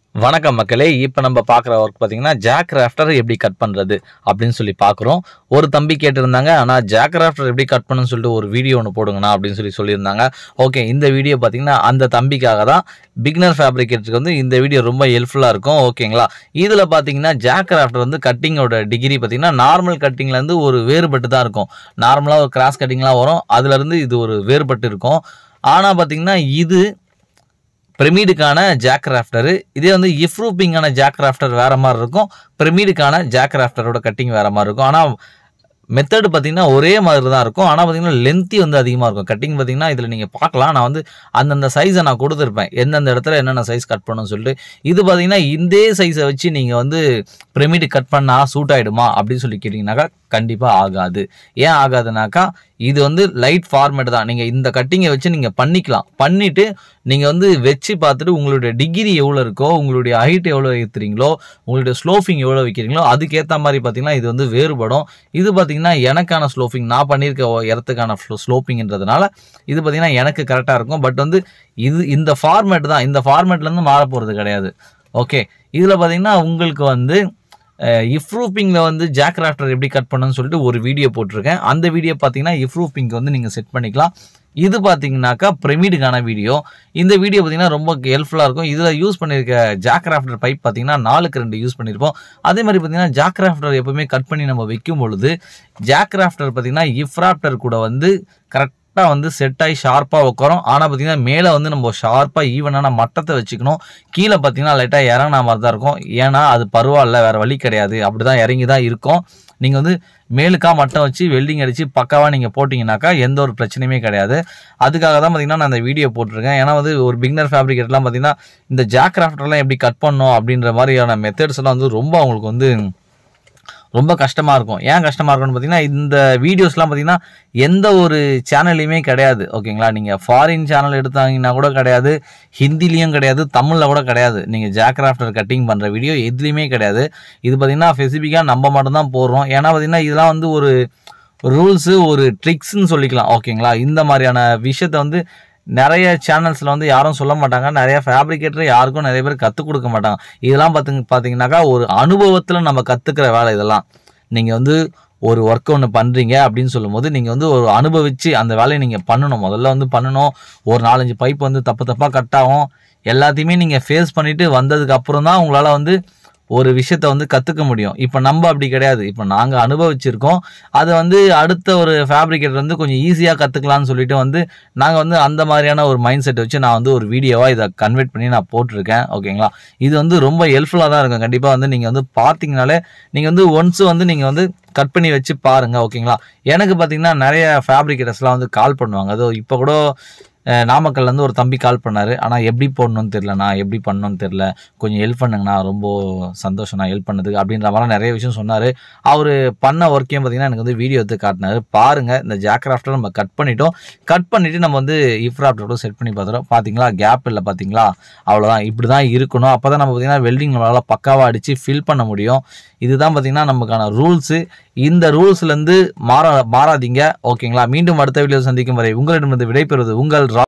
வணக்கம் மக்களே இப்போ நம்ம பார்க்குற ஒர்க் பார்த்தீங்கன்னா ஜாக் ராஃப்டர் எப்படி கட் பண்ணுறது அப்படின்னு சொல்லி பார்க்குறோம் ஒரு தம்பி கேட்டிருந்தாங்க ஆனால் ஜாக் ராஃப்டர் எப்படி கட் பண்ணுன்னு சொல்லிட்டு ஒரு வீடியோ ஒன்று போடுங்கண்ணா அப்படின்னு சொல்லி சொல்லியிருந்தாங்க ஓகே இந்த வீடியோ பார்த்தீங்கன்னா அந்த தம்பிக்காக தான் பிகினர் ஃபேப்ரிகேட்டருக்கு வந்து இந்த வீடியோ ரொம்ப ஹெல்ப்ஃபுல்லாக இருக்கும் ஓகேங்களா இதில் பார்த்தீங்கன்னா ஜாக் ராஃப்டர் வந்து கட்டிங்கோட டிகிரி பார்த்தீங்கன்னா நார்மல் கட்டிங்லேருந்து ஒரு வேறுபட்டு தான் இருக்கும் நார்மலாக ஒரு கிராஸ் கட்டிங்லாம் வரும் அதுலேருந்து இது ஒரு வேறுபட்டு இருக்கும் ஆனால் பார்த்தீங்கன்னா இது பிரமிடுக்கான ஜாக் ராஃப்டரு இதே வந்து இஃப்ரூப்பிங்கான ஜாக் ராஃப்டர் வேறு மாதிரி இருக்கும் பிரமிடுக்கான ஜாக் ராஃப்டரோட கட்டிங் வேறு மாதிரி இருக்கும் ஆனால் மெத்தடு பார்த்தீங்கன்னா ஒரே மாதிரி தான் இருக்கும் ஆனால் பார்த்தீங்கன்னா லென்த்தி வந்து அதிகமாக இருக்கும் கட்டிங் பார்த்தீங்கன்னா இதில் நீங்கள் பார்க்கலாம் நான் வந்து அந்தந்த சைஸை நான் கொடுத்துருப்பேன் எந்தெந்த இடத்துல என்னென்ன சைஸ் கட் பண்ணணும்னு சொல்லிட்டு இது பார்த்தீங்கன்னா இந்த சைஸை வச்சு நீங்கள் வந்து பிரமிடு கட் பண்ணால் சூட் ஆகிடுமா அப்படின்னு சொல்லி கேட்டிங்கனாக்கா கண்டிப்பாக ஆகாது ஏன் ஆகாதுனாக்கா இது வந்து லைட் ஃபார்மேட் தான் நீங்கள் இந்த கட்டிங்கை வச்சு நீங்கள் பண்ணிக்கலாம் பண்ணிவிட்டு நீங்கள் வந்து வச்சு பார்த்துட்டு உங்களுடைய டிகிரி எவ்வளோ இருக்கோ உங்களுடைய ஹைட் எவ்வளோ ஏற்றுறீங்களோ உங்களுடைய ஸ்லோஃபிங் எவ்வளோ வைக்கிறீங்களோ அதுக்கேற்ற மாதிரி பார்த்தீங்கன்னா இது வந்து வேறுபடும் இது பார்த்தீங்கன்னா எனக்கான ஸ்லோஃபிங் நான் பண்ணியிருக்க இடத்துக்கான ஸ்லோப்பிங்கிறதுனால இது பார்த்தீங்கன்னா எனக்கு கரெக்டாக இருக்கும் பட் வந்து இது இந்த ஃபார்மேட் தான் இந்த ஃபார்மேட்லேருந்து மாற போகிறது கிடையாது ஓகே இதில் பார்த்தீங்கன்னா உங்களுக்கு வந்து இஃப்ரூப்பிங்கில் வந்து ஜாக் ராஃப்டர் எப்படி கட் பண்ணணும்னு சொல்லிட்டு ஒரு வீடியோ போட்டிருக்கேன் அந்த வீடியோ பார்த்தீங்கன்னா இஃப்ரூப்பிங் வந்து நீங்கள் செட் பண்ணிக்கலாம் இது பார்த்தீங்கன்னாக்கா பிரமிடுக்கான வீடியோ இந்த வீடியோ பார்த்தீங்கன்னா ரொம்ப ஹெல்ப்ஃபுல்லாக இருக்கும் இதில் யூஸ் பண்ணியிருக்க ஜாக் ராஃப்டர் பைப் பார்த்தீங்கன்னா நாலுக்கு ரெண்டு யூஸ் பண்ணியிருப்போம் அதே மாதிரி பார்த்தீங்கன்னா ஜாக் ராஃப்டர் எப்பவுமே கட் பண்ணி நம்ம வைக்கும் பொழுது ஜாக் ராஃப்டர் பார்த்தீங்கன்னா இஃப்ராப்டர் கூட வந்து கரெக்ட் கரெக்டாக வந்து செட் ஆகி ஷார்ப்பாக உட்காரும் ஆனால் பார்த்தீங்கன்னா மேலே வந்து நம்ம ஷார்ப்பாக ஈவனான மட்டத்தை வச்சுக்கணும் கீழே பார்த்தீங்கன்னா லைட்டாக இறங்கின மாதிரி தான் இருக்கும் ஏன்னா அது பரவாயில்ல வேறு வழி கிடையாது அப்படி தான் இறங்கி தான் இருக்கும் நீங்கள் வந்து மேலுக்கா மட்டம் வச்சு வெல்டிங் அடித்து பக்காவாக நீங்கள் போட்டிங்கனாக்கா எந்த ஒரு பிரச்சனையுமே கிடையாது அதுக்காக தான் பார்த்தீங்கன்னா நான் அந்த வீடியோ போட்டிருக்கேன் ஏன்னா வந்து ஒரு பிகினர் ஃபேப்ரிகேட்லாம் பார்த்தீங்கன்னா இந்த ஜாக் ராஃப்டர்லாம் எப்படி கட் பண்ணணும் அப்படின்ற மாதிரியான மெத்தட்ஸ் எல்லாம் வந்து ரொம்ப அவங்களுக்கு வந்து ரொம்ப கஷ்டமாக இருக்கும் ஏன் கஷ்டமாக இருக்கும்னு பார்த்தீங்கன்னா இந்த வீடியோஸ்லாம் பார்த்தீங்கன்னா எந்த ஒரு சேனல்லையுமே கிடையாது ஓகேங்களா நீங்கள் ஃபாரின் சேனல் எடுத்தாங்கன்னா கூட கிடையாது ஹிந்திலையும் கிடையாது தமிழில் கூட கிடையாது நீங்கள் ஜாக்ராஃப்டர் கட்டிங் பண்ணுற வீடியோ எதுலேயுமே கிடையாது இது பார்த்தீங்கன்னா ஸ்பெசிஃபிக்காக நம்ம மட்டும்தான் போடுறோம் ஏன்னா பார்த்தீங்கன்னா இதெல்லாம் வந்து ஒரு ரூல்ஸு ஒரு ட்ரிக்ஸ்ன்னு சொல்லிக்கலாம் ஓகேங்களா இந்த மாதிரியான விஷயத்த வந்து நிறைய சேனல்ஸில் வந்து யாரும் சொல்ல மாட்டாங்க நிறைய ஃபேப்ரிகேட்டர் யாருக்கும் நிறைய பேர் கற்றுக் கொடுக்க மாட்டாங்க இதெல்லாம் பார்த்து பார்த்தீங்கன்னாக்கா ஒரு அனுபவத்தில் நம்ம கற்றுக்கிற வேலை இதெல்லாம் நீங்கள் வந்து ஒரு ஒர்க் ஒன்று பண்ணுறீங்க அப்படின்னு சொல்லும்போது நீங்கள் வந்து ஒரு அனுபவித்து அந்த வேலையை நீங்கள் பண்ணணும் முதல்ல வந்து பண்ணணும் ஒரு நாலஞ்சு பைப் வந்து தப்பு தப்பாக கட் ஆகும் எல்லாத்தையுமே நீங்கள் ஃபேஸ் பண்ணிவிட்டு வந்ததுக்கு அப்புறம் தான் உங்களால் வந்து ஒரு விஷயத்த வந்து கற்றுக்க முடியும் இப்போ நம்ம அப்படி கிடையாது இப்போ நாங்கள் அனுபவிச்சிருக்கோம் அதை வந்து அடுத்த ஒரு ஃபேப்ரிகேட்டர் வந்து கொஞ்சம் ஈஸியாக கற்றுக்கலாம்னு சொல்லிட்டு வந்து நாங்கள் வந்து அந்த மாதிரியான ஒரு மைண்ட் செட் வச்சு நான் வந்து ஒரு வீடியோவாக இதை கன்வெர்ட் பண்ணி நான் போட்டிருக்கேன் ஓகேங்களா இது வந்து ரொம்ப ஹெல்ப்ஃபுல்லாக தான் இருக்கும் கண்டிப்பாக வந்து நீங்கள் வந்து பார்த்தீங்கனாலே நீங்கள் வந்து ஒன்ஸ் வந்து நீங்கள் வந்து கட் பண்ணி வச்சு பாருங்கள் ஓகேங்களா எனக்கு பார்த்தீங்கன்னா நிறைய ஃபேப்ரிகேட்டர்ஸ்லாம் வந்து கால் பண்ணுவாங்க அதோ இப்போ கூட நாமக்கல்லேருந்து ஒரு தம்பி கால் பண்ணார் ஆனால் எப்படி போடணும்னு தெரிலண்ணா எப்படி பண்ணணும்னு தெரில கொஞ்சம் ஹெல்ப் பண்ணுங்கண்ணா ரொம்ப சந்தோஷம் நான் ஹெல்ப் பண்ணதுக்கு அப்படின்ற மாதிரிலாம் நிறைய விஷயம் சொன்னார் அவர் பண்ண ஒர்க்கையும் பார்த்தீங்கன்னா எனக்கு வந்து வீடியோ எடுத்து காட்டினார் பாருங்கள் இந்த ஜாக்ராஃப்டர் நம்ம கட் பண்ணிட்டோம் கட் பண்ணிவிட்டு நம்ம வந்து இஃப்ராஃப்டரோட செட் பண்ணி பார்த்துறோம் பார்த்தீங்களா கேப் இல்லை பார்த்தீங்களா அவ்வளோதான் இப்படி தான் இருக்கணும் அப்போ தான் நம்ம பார்த்தீங்கன்னா வெல்டிங் நம்மளால் பக்காவாக அடித்து ஃபில் பண்ண முடியும் இதுதான் பார்த்தீங்கன்னா நமக்கான ரூல்ஸு இந்த ரூல்ஸ்லேருந்து மாற மாறாதீங்க ஓகேங்களா மீண்டும் அடுத்த வீடியோ சந்திக்கும் வரை உங்களிடமிருந்து விடைபெறுவது உங்கள்